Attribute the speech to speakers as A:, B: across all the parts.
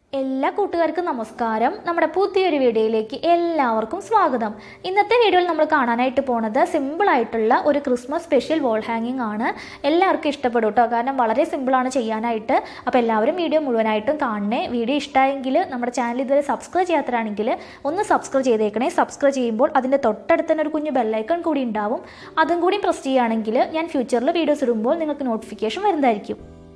A: എല്ലാ കൂട്ടുകാർക്കും നമസ്കാരം നമ്മുടെ പുതിയൊരു വീഡിയോയിലേക്ക് എല്ലാവർക്കും സ്വാഗതം ഇന്നത്തെ വീഡിയോയിൽ നമ്മൾ കാണാനായിട്ട് പോണത് സിമ്പിൾ ആയിട്ടുള്ള ഒരു ക്രിസ്മസ് സ്പെഷ്യൽ വോൾ ഹാങ്ങിങ് ആണ് എല്ലാവർക്കും ഇഷ്ടപ്പെടും കേട്ടോ കാരണം വളരെ സിമ്പിളാണ് ചെയ്യാനായിട്ട് അപ്പോൾ എല്ലാവരും വീഡിയോ മുഴുവനായിട്ടും കാണണേ വീഡിയോ ഇഷ്ടമായെങ്കിൽ നമ്മുടെ ചാനൽ ഇതുവരെ സബ്സ്ക്രൈബ് ചെയ്യാത്തവരാണെങ്കിൽ ഒന്ന് സബ്സ്ക്രൈബ് ചെയ്തേക്കണേ സബ്സ്ക്രൈബ് ചെയ്യുമ്പോൾ അതിൻ്റെ തൊട്ടടുത്ത് തന്നെ ഒരു കുഞ്ഞു ബെല്ലൈക്കൺ കൂടി ഉണ്ടാവും അതും കൂടി പ്രസ് ചെയ്യുകയാണെങ്കിൽ ഞാൻ ഫ്യൂച്ചറിൽ വീഡിയോസ് ഇടുമ്പോൾ നിങ്ങൾക്ക് നോട്ടിഫിക്കേഷൻ വരുന്നതായിരിക്കും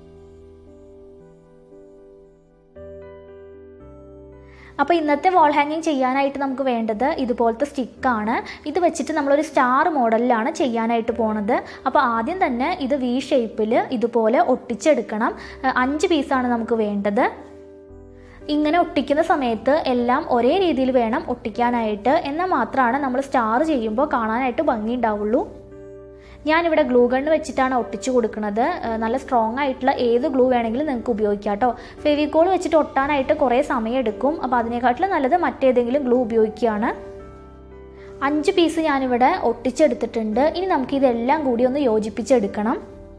A: അപ്പോൾ ഇന്നത്തെ വാൾ ഹാങ്ങിങ് ചെയ്യാനായിട്ട് നമുക്ക് വേണ്ടത് ഇതുപോലത്തെ സ്റ്റിക്കാണ് ഇത് വെച്ചിട്ട് നമ്മളൊരു സ്റ്റാർ മോഡലിലാണ് ചെയ്യാനായിട്ട് പോണത് അപ്പോൾ ആദ്യം തന്നെ ഇത് വി ഷേപ്പിൽ ഇതുപോലെ ഒട്ടിച്ചെടുക്കണം അഹ് അഞ്ച് പീസാണ് നമുക്ക് വേണ്ടത് ഇങ്ങനെ ഒട്ടിക്കുന്ന സമയത്ത് എല്ലാം ഒരേ രീതിയിൽ വേണം ഒട്ടിക്കാനായിട്ട് എന്നാൽ മാത്രമാണ് നമ്മൾ സ്റ്റാർ ചെയ്യുമ്പോൾ കാണാനായിട്ട് ഭംഗി ഉണ്ടാവുള്ളൂ ഞാനിവിടെ ഗ്ലൂ ഗണ്ണ് വെച്ചിട്ടാണ് ഒട്ടിച്ചു കൊടുക്കുന്നത് ഏഹ് നല്ല സ്ട്രോങ് ആയിട്ടുള്ള ഏത് ഗ്ലൂ വേണമെങ്കിലും നിങ്ങൾക്ക് ഉപയോഗിക്കാം കേട്ടോ ഫെവിക്കോൾ വെച്ചിട്ട് ഒട്ടാനായിട്ട് കുറേ സമയം എടുക്കും അപ്പോൾ അതിനെക്കാട്ടിലും നല്ലത് മറ്റേതെങ്കിലും ഗ്ലൂ ഉപയോഗിക്കുകയാണ് അഞ്ച് പീസ് ഞാനിവിടെ ഒട്ടിച്ചെടുത്തിട്ടുണ്ട് ഇനി നമുക്ക് ഇതെല്ലാം കൂടി ഒന്ന് യോജിപ്പിച്ചെടുക്കണം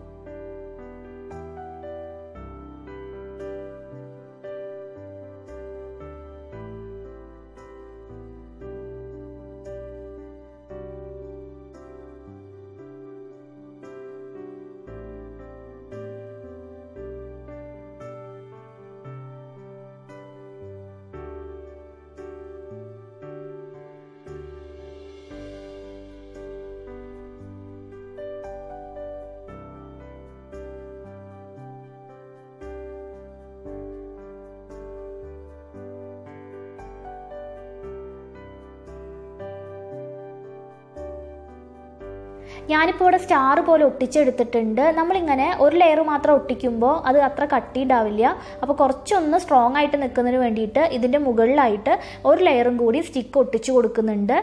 A: ഞാനിപ്പോൾ ഇവിടെ സ്റ്റാർ പോലെ ഒട്ടിച്ചെടുത്തിട്ടുണ്ട് നമ്മളിങ്ങനെ ഒരു ലെയർ മാത്രം ഒട്ടിക്കുമ്പോൾ അത് അത്ര കട്ടി ഉണ്ടാവില്ല അപ്പോൾ കുറച്ചൊന്ന് സ്ട്രോങ് ആയിട്ട് നിൽക്കുന്നതിന് വേണ്ടിയിട്ട് ഇതിൻ്റെ മുകളിലായിട്ട് ഒരു ലെയറും കൂടി സ്റ്റിക്ക് ഒട്ടിച്ചു കൊടുക്കുന്നുണ്ട്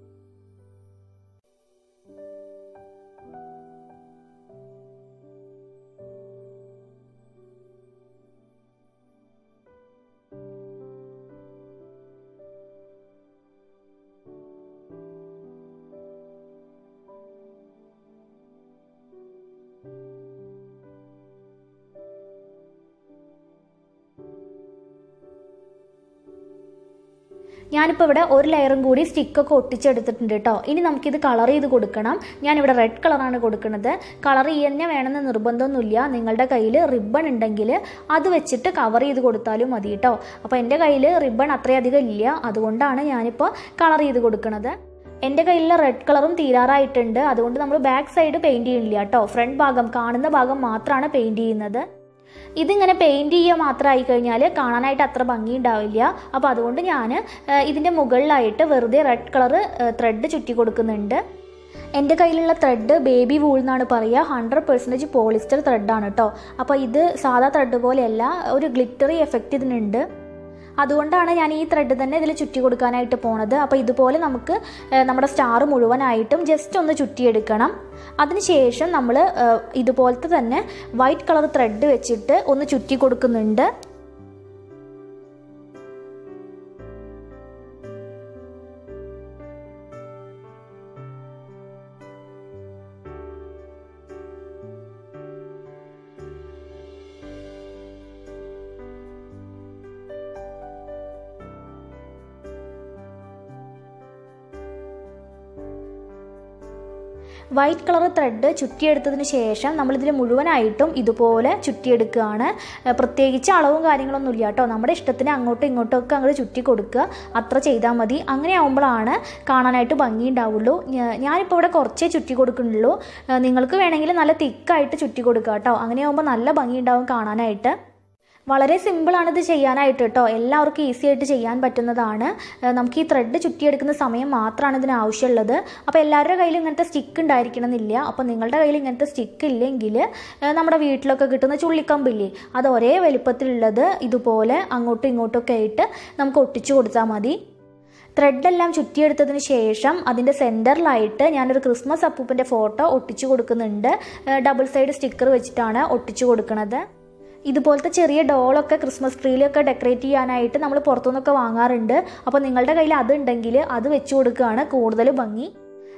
A: ഞാനിപ്പോൾ ഇവിടെ ഒരു ലെയറും കൂടി സ്റ്റിക്കൊക്കെ ഒട്ടിച്ചെടുത്തിട്ടുണ്ട് കേട്ടോ ഇനി നമുക്കിത് കളർ ചെയ്ത് കൊടുക്കണം ഞാനിവിടെ റെഡ് കളറാണ് കൊടുക്കുന്നത് കളർ തന്നെ വേണമെന്ന് നിർബന്ധമൊന്നുമില്ല നിങ്ങളുടെ കയ്യിൽ റിബൺ ഉണ്ടെങ്കിൽ അത് വെച്ചിട്ട് കവർ ചെയ്ത് കൊടുത്താലും മതി കേട്ടോ അപ്പോൾ എൻ്റെ കയ്യിൽ റിബൺ അത്രയധികം ഇല്ല അതുകൊണ്ടാണ് ഞാനിപ്പോൾ കളർ ചെയ്ത് കൊടുക്കുന്നത് എൻ്റെ കയ്യിലുള്ള റെഡ് കളറും തീരാറായിട്ടുണ്ട് അതുകൊണ്ട് നമ്മൾ ബാക്ക് സൈഡ് പെയിൻറ് ചെയ്യുന്നില്ല കേട്ടോ ഫ്രണ്ട് ഭാഗം കാണുന്ന ഭാഗം മാത്രമാണ് പെയിൻറ് ചെയ്യുന്നത് ഇതിങ്ങനെ പെയിൻറ് ചെയ്യുക മാത്രമായി കഴിഞ്ഞാൽ കാണാനായിട്ട് അത്ര ഭംഗി ഉണ്ടാവില്ല അപ്പോൾ അതുകൊണ്ട് ഞാൻ ഇതിൻ്റെ മുകളിലായിട്ട് വെറുതെ റെഡ് കളർ ത്രെഡ് ചുറ്റി കൊടുക്കുന്നുണ്ട് എൻ്റെ കയ്യിലുള്ള ത്രെഡ് ബേബി വൂൾ എന്നാണ് പറയുക ഹൺഡ്രഡ് പെർസെൻറ്റേജ് പോളിസ്റ്റർ ത്രെഡാണ് കേട്ടോ അപ്പോൾ ഇത് സാധാ ത്രെഡ് പോലെയല്ല ഒരു ഗ്ലിറ്ററി എഫക്റ്റ് ഇതിനുണ്ട് അതുകൊണ്ടാണ് ഞാൻ ഈ ത്രെഡ് തന്നെ ഇതിൽ ചുറ്റി കൊടുക്കാനായിട്ട് പോണത് അപ്പോൾ ഇതുപോലെ നമുക്ക് നമ്മുടെ സ്റ്റാർ മുഴുവനായിട്ടും ജസ്റ്റ് ഒന്ന് ചുറ്റിയെടുക്കണം അതിനുശേഷം നമ്മൾ ഇതുപോലത്തെ തന്നെ വൈറ്റ് കളർ ത്രെഡ് വെച്ചിട്ട് ഒന്ന് ചുറ്റി കൊടുക്കുന്നുണ്ട് വൈറ്റ് കളർ ത്രെഡ് ചുറ്റിയെടുത്തതിന് ശേഷം നമ്മളിതിൽ മുഴുവനായിട്ടും ഇതുപോലെ ചുറ്റിയെടുക്കുകയാണ് പ്രത്യേകിച്ച് അളവും കാര്യങ്ങളൊന്നും ഇല്ല കേട്ടോ നമ്മുടെ ഇഷ്ടത്തിന് അങ്ങോട്ടും ഇങ്ങോട്ടും ഒക്കെ അങ്ങോട്ട് ചുറ്റി കൊടുക്കുക അത്ര ചെയ്താൽ മതി അങ്ങനെ ആകുമ്പോഴാണ് കാണാനായിട്ട് ഭംഗി ഉണ്ടാവുള്ളൂ ഞാനിപ്പോൾ ഇവിടെ കുറച്ചേ ചുറ്റി കൊടുക്കുന്നുള്ളൂ നിങ്ങൾക്ക് വേണമെങ്കിൽ നല്ല തിക്കായിട്ട് ചുറ്റി കൊടുക്കുക കേട്ടോ അങ്ങനെ ആകുമ്പോൾ നല്ല ഭംഗി ഉണ്ടാവും കാണാനായിട്ട് വളരെ സിമ്പിളാണ് ഇത് ചെയ്യാനായിട്ട് കേട്ടോ എല്ലാവർക്കും ഈസി ആയിട്ട് ചെയ്യാൻ പറ്റുന്നതാണ് നമുക്ക് ഈ ത്രെഡ് ചുറ്റിയെടുക്കുന്ന സമയം മാത്രമാണ് ഇതിന് ആവശ്യമുള്ളത് അപ്പോൾ എല്ലാവരുടെ കയ്യിലും ഇങ്ങനത്തെ സ്റ്റിക്ക് ഉണ്ടായിരിക്കണം എന്നില്ല അപ്പോൾ നിങ്ങളുടെ കയ്യിൽ ഇങ്ങനത്തെ സ്റ്റിക്ക് ഇല്ലെങ്കിൽ നമ്മുടെ വീട്ടിലൊക്കെ കിട്ടുന്ന ചുള്ളിക്കമ്പില്ലേ അത് ഒരേ വലിപ്പത്തിലുള്ളത് ഇതുപോലെ അങ്ങോട്ടും ഇങ്ങോട്ടൊക്കെ ആയിട്ട് നമുക്ക് ഒട്ടിച്ചു കൊടുത്താൽ മതി ത്രെഡെല്ലാം ചുറ്റിയെടുത്തതിന് ശേഷം അതിൻ്റെ സെൻറ്ററിലായിട്ട് ഞാനൊരു ക്രിസ്മസ് അപ്പൂപ്പൻ്റെ ഫോട്ടോ ഒട്ടിച്ചു കൊടുക്കുന്നുണ്ട് ഡബിൾ സൈഡ് സ്റ്റിക്കർ വെച്ചിട്ടാണ് ഒട്ടിച്ചു കൊടുക്കുന്നത് ഇതുപോലത്തെ ചെറിയ ഡോളൊക്കെ ക്രിസ്മസ് ട്രീയിലൊക്കെ ഡെക്കറേറ്റ് ചെയ്യാനായിട്ട് നമ്മൾ പുറത്തുനിന്നൊക്കെ വാങ്ങാറുണ്ട് അപ്പോൾ നിങ്ങളുടെ കയ്യിൽ അതുണ്ടെങ്കിൽ അത് വെച്ച് കൊടുക്കുകയാണ് കൂടുതൽ ഭംഗി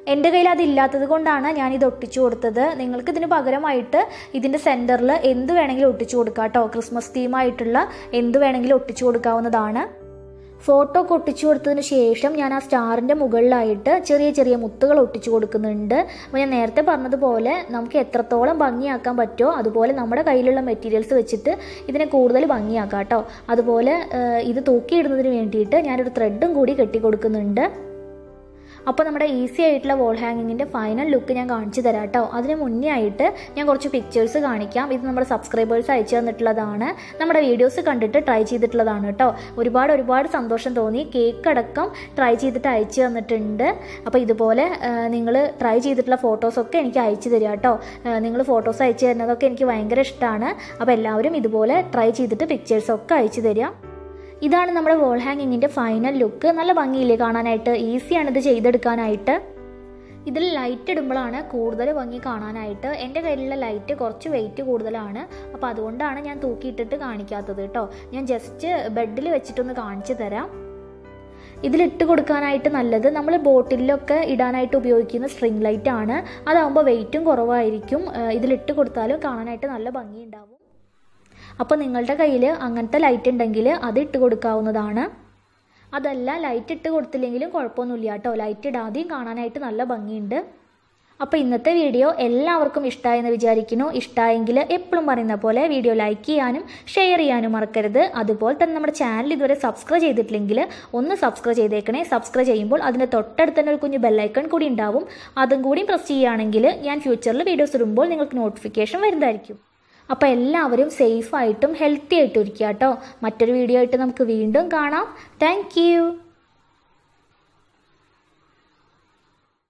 A: എൻ്റെ കയ്യിൽ അതില്ലാത്തത് കൊണ്ടാണ് ഞാൻ ഇത് ഒട്ടിച്ചു കൊടുത്തത് നിങ്ങൾക്ക് ഇതിന് പകരമായിട്ട് ഇതിൻ്റെ സെൻറ്ററിൽ എന്ത് വേണമെങ്കിലും ഒട്ടിച്ചു കൊടുക്കാം കേട്ടോ ക്രിസ്മസ് തീമായിട്ടുള്ള എന്ത് വേണമെങ്കിലും ഒട്ടിച്ചു കൊടുക്കാവുന്നതാണ് ഫോട്ടോ ഒക്കെ ഒട്ടിച്ചു കൊടുത്തതിന് ശേഷം ഞാൻ ആ സ്റ്റാറിൻ്റെ മുകളിലായിട്ട് ചെറിയ ചെറിയ മുത്തുകൾ ഒട്ടിച്ചു കൊടുക്കുന്നുണ്ട് അപ്പോൾ ഞാൻ നേരത്തെ പറഞ്ഞതുപോലെ നമുക്ക് എത്രത്തോളം ഭംഗിയാക്കാൻ പറ്റുമോ അതുപോലെ നമ്മുടെ കയ്യിലുള്ള മെറ്റീരിയൽസ് വെച്ചിട്ട് ഇതിനെ കൂടുതൽ ഭംഗിയാക്കാം കേട്ടോ അതുപോലെ ഏഹ്, ഇത് തൂക്കിയിടുന്നതിന് വേണ്ടിയിട്ട് ഞാനൊരു ത്രെഡും കൂടി കെട്ടി കൊടുക്കുന്നുണ്ട് അപ്പോൾ നമ്മുടെ ഈസി ആയിട്ടുള്ള വോൾ ഹാങ്ങിങ്ങിൻ്റെ ഫൈനൽ ലുക്ക് ഞാൻ കാണിച്ചു തരാം കേട്ടോ അതിന് മുന്നേ ആയിട്ട് ഞാൻ കുറച്ച് പിക്ചേഴ്സ് കാണിക്കാം ഇത് നമ്മുടെ സബ്സ്ക്രൈബേഴ്സ് അയച്ചു തന്നിട്ടുള്ളതാണ് നമ്മുടെ വീഡിയോസ് കണ്ടിട്ട് ട്രൈ ചെയ്തിട്ടുള്ളതാണ് കേട്ടോ ഒരുപാട് ഒരുപാട് സന്തോഷം തോന്നി കേക്ക് അടക്കം ട്രൈ ചെയ്തിട്ട് അയച്ചു തന്നിട്ടുണ്ട് അപ്പോൾ ഇതുപോലെ നിങ്ങൾ ട്രൈ ചെയ്തിട്ടുള്ള ഫോട്ടോസൊക്കെ എനിക്ക് അയച്ചു തരിക കേട്ടോ നിങ്ങൾ ഫോട്ടോസ് അയച്ചു തരുന്നതൊക്കെ എനിക്ക് ഭയങ്കര ഇഷ്ടമാണ് അപ്പോൾ എല്ലാവരും ഇതുപോലെ ട്രൈ ചെയ്തിട്ട് പിക്ചേഴ്സൊക്കെ അയച്ചു തരിക ഇതാണ് നമ്മുടെ വോൾ ഹാങ്ങിങ്ങിൻ്റെ ഫൈനൽ ലുക്ക് നല്ല ഭംഗിയില്ലേ കാണാനായിട്ട് ഈസിയാണ് ഇത് ചെയ്തെടുക്കാനായിട്ട് ഇതിൽ ലൈറ്റ് ഇടുമ്പോഴാണ് കൂടുതൽ ഭംഗി കാണാനായിട്ട് എൻ്റെ കയ്യിലുള്ള ലൈറ്റ് കുറച്ച് വെയിറ്റ് കൂടുതലാണ് അപ്പോൾ അതുകൊണ്ടാണ് ഞാൻ തൂക്കിയിട്ടിട്ട് കാണിക്കാത്തത് കേട്ടോ ഞാൻ ജസ്റ്റ് ബെഡിൽ വെച്ചിട്ടൊന്ന് കാണിച്ചു തരാം ഇതിലിട്ട് കൊടുക്കാനായിട്ട് നല്ലത് നമ്മൾ ബോട്ടിലൊക്കെ ഇടാനായിട്ട് ഉപയോഗിക്കുന്ന സ്ട്രിങ് ലൈറ്റ് ആണ് അതാകുമ്പോൾ വെയിറ്റും കുറവായിരിക്കും ഏഹ് ഇതിലിട്ട് കൊടുത്താലും കാണാനായിട്ട് നല്ല ഭംഗിയുണ്ടാവും അപ്പോൾ നിങ്ങളുടെ കയ്യിൽ അങ്ങനത്തെ ലൈറ്റ് ഉണ്ടെങ്കിൽ അത് ഇട്ട് കൊടുക്കാവുന്നതാണ് അതല്ല ലൈറ്റ് ഇട്ട് കൊടുത്തില്ലെങ്കിലും കുഴപ്പമൊന്നുമില്ല കേട്ടോ ലൈറ്റ് ഇടാതെയും കാണാനായിട്ട് നല്ല ഭംഗിയുണ്ട് അപ്പോൾ ഇന്നത്തെ വീഡിയോ എല്ലാവർക്കും ഇഷ്ടമായെന്ന് വിചാരിക്കുന്നു ഇഷ്ടമായെങ്കിൽ എപ്പോഴും പറയുന്ന പോലെ വീഡിയോ ലൈക്ക് ചെയ്യാനും ഷെയർ ചെയ്യാനും മറക്കരുത് അതുപോലെ തന്നെ നമ്മുടെ ചാനൽ ഇതുവരെ സബ്സ്ക്രൈബ് ചെയ്തിട്ടില്ലെങ്കിൽ ഒന്ന് സബ്സ്ക്രൈബ് ചെയ്തേക്കണേ സബ്സ്ക്രൈബ് ചെയ്യുമ്പോൾ അതിൻ്റെ തൊട്ടടുത്ത് തന്നെ ഒരു കുഞ്ഞ് ബെല്ലൈക്കൺ കൂടി ഉണ്ടാവും അതും കൂടി പ്രസ് ചെയ്യുകയാണെങ്കിൽ ഞാൻ ഫ്യൂച്ചറിൽ വീഡിയോസ് ഇടുമ്പോൾ നിങ്ങൾക്ക് നോട്ടിഫിക്കേഷൻ വരുന്നതായിരിക്കും അപ്പോൾ എല്ലാവരും സേഫായിട്ടും ഹെൽത്തി ആയിട്ടും ഇരിക്കുക കേട്ടോ മറ്റൊരു വീഡിയോ ആയിട്ട് നമുക്ക് വീണ്ടും കാണാം താങ്ക്